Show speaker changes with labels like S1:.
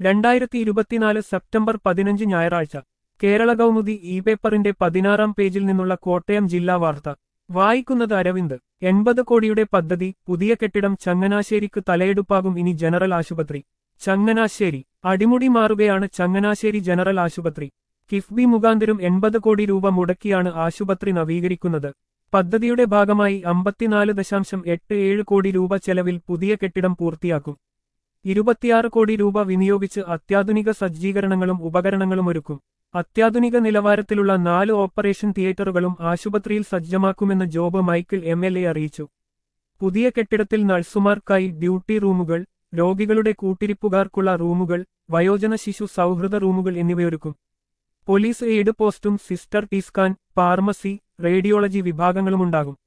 S1: രണ്ടായിരത്തി ഇരുപത്തിനാല് സെപ്റ്റംബർ പതിനഞ്ച് ഞായറാഴ്ച കേരള കൗമുദി ഇ പേപ്പറിന്റെ പതിനാറാം പേജിൽ നിന്നുള്ള കോട്ടയം ജില്ലാ വാർത്ത വായിക്കുന്നത് അരവിന്ദ് എൺപത് കോടിയുടെ പദ്ധതി പുതിയ കെട്ടിടം ചങ്ങനാശ്ശേരിക്ക് തലയെടുപ്പാകും ഇനി ജനറൽ ആശുപത്രി ചങ്ങനാശ്ശേരി അടിമുടി മാറുകയാണ് ചങ്ങനാശ്ശേരി ജനറൽ ആശുപത്രി കിഫ്ബി മുഖാന്തരം എൺപത് കോടി രൂപ മുടക്കിയാണ് ആശുപത്രി നവീകരിക്കുന്നത് പദ്ധതിയുടെ ഭാഗമായി അമ്പത്തിനാല് ദശാംശം എട്ട് ഏഴ് കോടി രൂപ ചെലവിൽ പുതിയ കെട്ടിടം പൂർത്തിയാക്കും ഇരുപത്തിയാറ് കോടി രൂപ വിനിയോഗിച്ച് അത്യാധുനിക സജ്ജീകരണങ്ങളും ഉപകരണങ്ങളും ഒരുക്കും അത്യാധുനിക നിലവാരത്തിലുള്ള നാല് ഓപ്പറേഷൻ തിയേറ്ററുകളും ആശുപത്രിയിൽ സജ്ജമാക്കുമെന്ന് Job Michael M L A അറിയിച്ചു പുതിയ കെട്ടിടത്തിൽ നഴ്സുമാർക്കായി ഡ്യൂട്ടി റൂമുകൾ രോഗികളുടെ കൂട്ടിരിപ്പുകാർക്കുള്ള റൂമുകൾ വയോജന ശിശു സൗഹൃദ റൂമുകൾ എന്നിവയൊരുക്കും പോലീസ് എയ്ഡ് പോസ്റ്റും സിസ്റ്റർ ടീസ്കാൻ ഫാർമസി റേഡിയോളജി വിഭാഗങ്ങളുമുണ്ടാകും